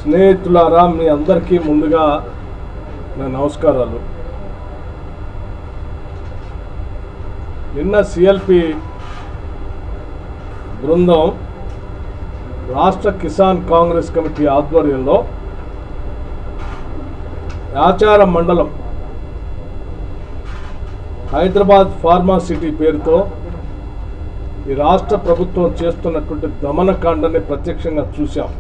స్నేహితులారా మీ అందరికీ ముందుగా నా నమస్కారాలు నిన్న సిఎల్పి బృందం రాష్ట్ర కిసాన్ కాంగ్రెస్ కమిటీ ఆధ్వర్యంలో ఆచార మండలం హైదరాబాద్ ఫార్మా సిటీ పేరుతో ఈ రాష్ట్ర ప్రభుత్వం చేస్తున్నటువంటి దమనకాండని ప్రత్యక్షంగా చూశాం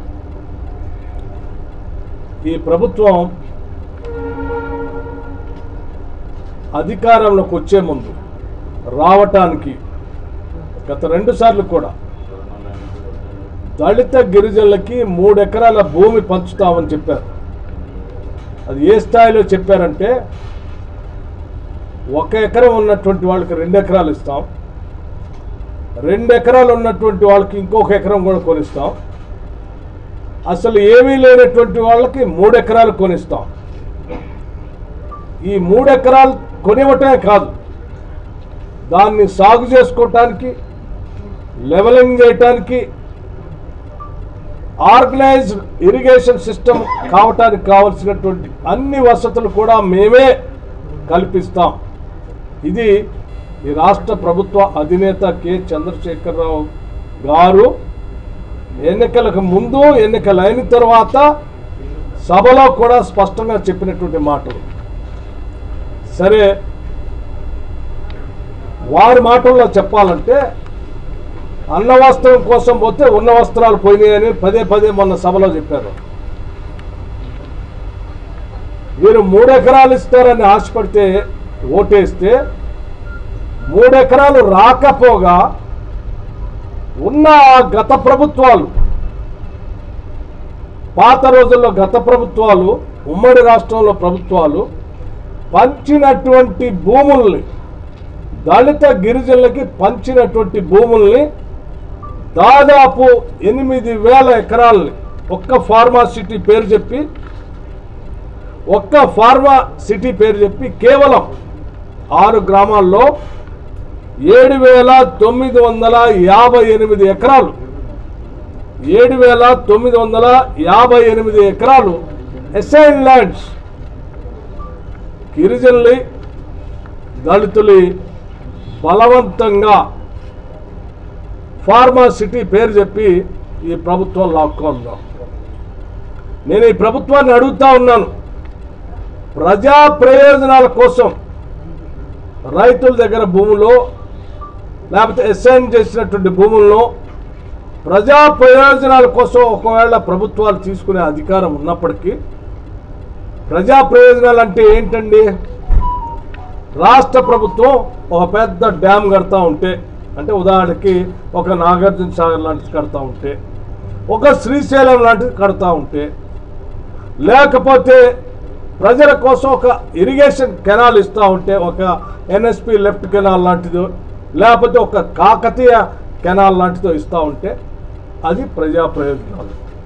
ఈ ప్రభుత్వం అధికారంలోకి వచ్చే ముందు రావటానికి గత రెండు సార్లు కూడా దళిత గిరిజనులకి మూడు ఎకరాల భూమి పంచుతామని చెప్పారు అది ఏ స్థాయిలో చెప్పారంటే ఒక ఎకరం ఉన్నటువంటి వాళ్ళకి రెండు ఎకరాలు ఇస్తాం రెండు ఎకరాలు ఉన్నటువంటి వాళ్ళకి ఇంకొక ఎకరం కూడా కొనిస్తాం అసలు ఏమీ లేనటువంటి వాళ్ళకి మూడు ఎకరాలు కొనిస్తాం ఈ మూడు ఎకరాలు కొనివ్వటమే కాదు దాన్ని సాగు చేసుకోవటానికి లెవలింగ్ చేయటానికి ఆర్గనైజ్డ్ ఇరిగేషన్ సిస్టమ్ కావటానికి కావలసినటువంటి అన్ని వసతులు కూడా మేమే కల్పిస్తాం ఇది ఈ రాష్ట్ర ప్రభుత్వ అధినేత కె చంద్రశేఖరరావు గారు ఎన్నికలకు ముందు ఎన్నికలు అయిన తర్వాత సభలో కూడా స్పష్టంగా చెప్పినటువంటి మాటలు సరే వారి మాటల్లో చెప్పాలంటే అన్న వస్త్రం కోసం పోతే ఉన్న వస్త్రాలు పోయినాయని పదే పదే మొన్న సభలో చెప్పారు మీరు మూడు ఎకరాలు ఇస్తారని ఆశపడితే ఓటేస్తే మూడు ఎకరాలు రాకపోగా ఉన్న ఆ గత ప్రభుత్వాలు పాత రోజుల్లో గత ప్రభుత్వాలు ఉమ్మడి రాష్ట్రంలో ప్రభుత్వాలు పంచినటువంటి భూముల్ని దళిత గిరిజనులకి పంచినటువంటి భూముల్ని దాదాపు ఎనిమిది వేల ఎకరాలని ఒక్క ఫార్మా సిటీ పేరు చెప్పి ఒక్క ఫార్మా సిటీ పేరు చెప్పి కేవలం ఆరు గ్రామాల్లో ఏడు వేల తొమ్మిది వందల యాభై ఎనిమిది ఎకరాలు ఏడు వేల తొమ్మిది వందల యాభై ఎనిమిది ఎకరాలు ఎసైన్ ల్యాండ్స్ గిరిజనులి దళితులి బలవంతంగా ఫార్మా సిటీ పేరు చెప్పి ఈ ప్రభుత్వం లాక్కుందాం నేను ఈ ప్రభుత్వాన్ని అడుగుతా ఉన్నాను ప్రజా ప్రయోజనాల కోసం రైతుల దగ్గర భూములో లేకపోతే అసైన్ చేసినటువంటి భూముల్లో ప్రజా ప్రయోజనాల కోసం ఒకవేళ ప్రభుత్వాలు తీసుకునే అధికారం ఉన్నప్పటికీ ప్రజా ప్రయోజనాలు అంటే ఏంటండి రాష్ట్ర ప్రభుత్వం ఒక పెద్ద డ్యామ్ కడతా ఉంటే అంటే ఉదాహరణకి ఒక నాగార్జున సాగర్ లాంటిది కడతా ఉంటే ఒక శ్రీశైలం లాంటిది కడతా ఉంటే లేకపోతే ప్రజల కోసం ఒక ఇరిగేషన్ కెనాల్ ఇస్తూ ఉంటే ఒక ఎన్ఎస్పి లెఫ్ట్ కెనాల్ లాంటిదో లేకపోతే ఒక కాకతీయ కెనాల్ లాంటిదో ఇస్తూ ఉంటే అది ప్రజా ప్రయోజనాలు